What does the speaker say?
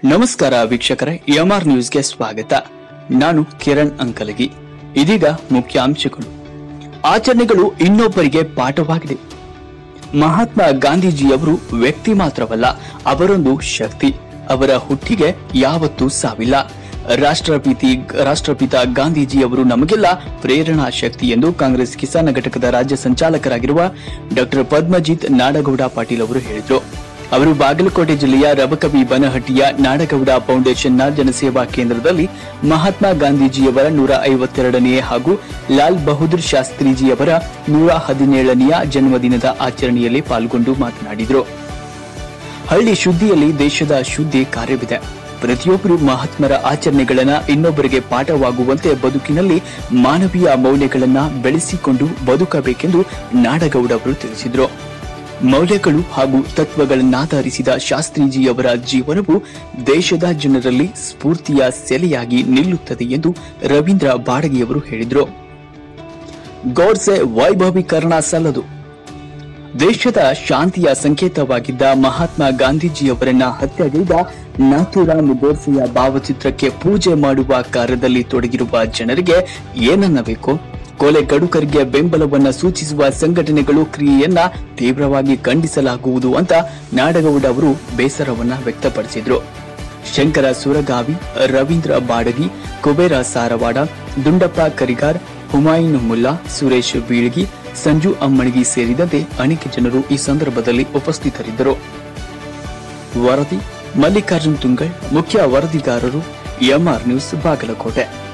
ನಮಸ್ಕಾರ ವೀಕ್ಷಕರೇ ಎಂಆರ್ ನ್ಯೂಸ್ಗೆ ಸ್ವಾಗತ ನಾನು ಕಿರಣ್ ಅಂಕಲಗಿ ಇದೀಗ ಮುಖ್ಯಾಂಶಗಳು ಆಚರಣೆಗಳು ಇನ್ನೊಬ್ಬರಿಗೆ ಪಾಠವಾಗಿದೆ ಮಹಾತ್ಮ ಗಾಂಧೀಜಿಯವರು ವ್ಯಕ್ತಿ ಮಾತ್ರವಲ್ಲ ಅವರೊಂದು ಶಕ್ತಿ ಅವರ ಹುಟ್ಟಿಗೆ ಯಾವತ್ತೂ ಸಾವಿಲ್ಲ ರಾಷ್ಟ್ರಪತಿ ರಾಷ್ಟ್ರಪಿತ ಗಾಂಧೀಜಿಯವರು ನಮಗೆಲ್ಲ ಪ್ರೇರಣಾ ಶಕ್ತಿ ಎಂದು ಕಾಂಗ್ರೆಸ್ ಕಿಸಾನ ಘಟಕದ ರಾಜ್ಯ ಸಂಚಾಲಕರಾಗಿರುವ ಡಾಕ್ಟರ್ ಪದ್ಮಜಿತ್ ನಾಡಗೌಡ ಪಾಟೀಲ್ ಅವರು ಹೇಳಿದರು ಅವರು ಬಾಗಲಕೋಟೆ ಜಿಲ್ಲೆಯ ರಬಕವಿ ಬನಹಟ್ಟಿಯ ನಾಡಗೌಡ ಫೌಂಡೇಶನ್ನ ಜನಸೇವಾ ಕೇಂದ್ರದಲ್ಲಿ ಮಹಾತ್ಮ ಗಾಂಧೀಜಿಯವರ ನೂರ ಐವತ್ತೆರಡನೇ ಹಾಗೂ ಲಾಲ್ ಬಹದ್ದೂರ್ ಶಾಸ್ತ್ರಿಜಿಯವರ ನೂರ ಹದಿನೇಳನೆಯ ಜನ್ಮದಿನದ ಆಚರಣೆಯಲ್ಲಿ ಪಾಲ್ಗೊಂಡು ಮಾತನಾಡಿದರು ಹಳ್ಳಿ ಶುದ್ಧಿಯಲ್ಲಿ ದೇಶದ ಶುದ್ಧಿ ಕಾರ್ಯವಿದೆ ಪ್ರತಿಯೊಬ್ಬರು ಮಹಾತ್ಮರ ಆಚರಣೆಗಳನ್ನ ಇನ್ನೊಬ್ಬರಿಗೆ ಪಾಠವಾಗುವಂತೆ ಬದುಕಿನಲ್ಲಿ ಮಾನವೀಯ ಮೌಲ್ಯಗಳನ್ನ ಬೆಳೆಸಿಕೊಂಡು ಬದುಕಬೇಕೆಂದು ನಾಡಗೌಡ ಅವರು ತಿಳಿಸಿದರು ಮೌಲ್ಯಗಳು ಹಾಗೂ ತತ್ವಗಳನ್ನಾಧರಿಸಿದ ಶಾಸ್ತ್ರೀಜಿಯವರ ಜೀವನವು ದೇಶದ ಜನರಲ್ಲಿ ಸ್ಫೂರ್ತಿಯ ಸೆಲೆಯಾಗಿ ನಿಲ್ಲುತ್ತದೆ ಎಂದು ರವೀಂದ್ರ ಬಾಡಗಿಯವರು ಹೇಳಿದರು ಗೋಡ್ಸೆ ವೈಭವೀಕರಣ ಸಲ್ಲದು ದೇಶದ ಶಾಂತಿಯ ಸಂಕೇತವಾಗಿದ್ದ ಮಹಾತ್ಮ ಗಾಂಧೀಜಿಯವರನ್ನ ಹತ್ಯೆಗೈದ ನಾಥುರಾಮ್ ಗೋಡ್ಸೆಯ ಭಾವಚಿತ್ರಕ್ಕೆ ಪೂಜೆ ಮಾಡುವ ಕಾರ್ಯದಲ್ಲಿ ತೊಡಗಿರುವ ಜನರಿಗೆ ಏನನ್ನಬೇಕು ಕೊಲೆ ಗಡುಕರಿಗೆ ಬೆಂಬಲವನ್ನ ಸೂಚಿಸುವ ಸಂಘಟನೆಗಳು ಕ್ರಿಯೆಯನ್ನ ತೀವ್ರವಾಗಿ ಖಂಡಿಸಲಾಗುವುದು ಅಂತ ನಾಡಗೌಡ ಅವರು ಬೇಸರವನ್ನ ವ್ಯಕ್ತಪಡಿಸಿದ್ರು ಶಂಕರ ಸುರಗಾವಿ ರವೀಂದ್ರ ಬಾಡಗಿ ಕುಬೇರ ಸಾರವಾಡ ದುಂಡಪ್ಪ ಕರಿಗಾರ್ ಹುಮಾಯೂನ್ ಮುಲ್ಲಾ ಸುರೇಶ್ ಬೀಳ್ಗಿ ಸಂಜು ಅಮ್ಮಣಿಗಿ ಸೇರಿದಂತೆ ಅನೇಕ ಜನರು ಈ ಸಂದರ್ಭದಲ್ಲಿ ಉಪಸ್ಥಿತರಿದ್ದರು ವರದಿ ಮಲ್ಲಿಕಾರ್ಜುನ್ ತುಂಗಳ್ ಮುಖ್ಯ ವರದಿಗಾರರು ಎಂಆರ್ ನ್ಯೂಸ್ ಬಾಗಲಕೋಟೆ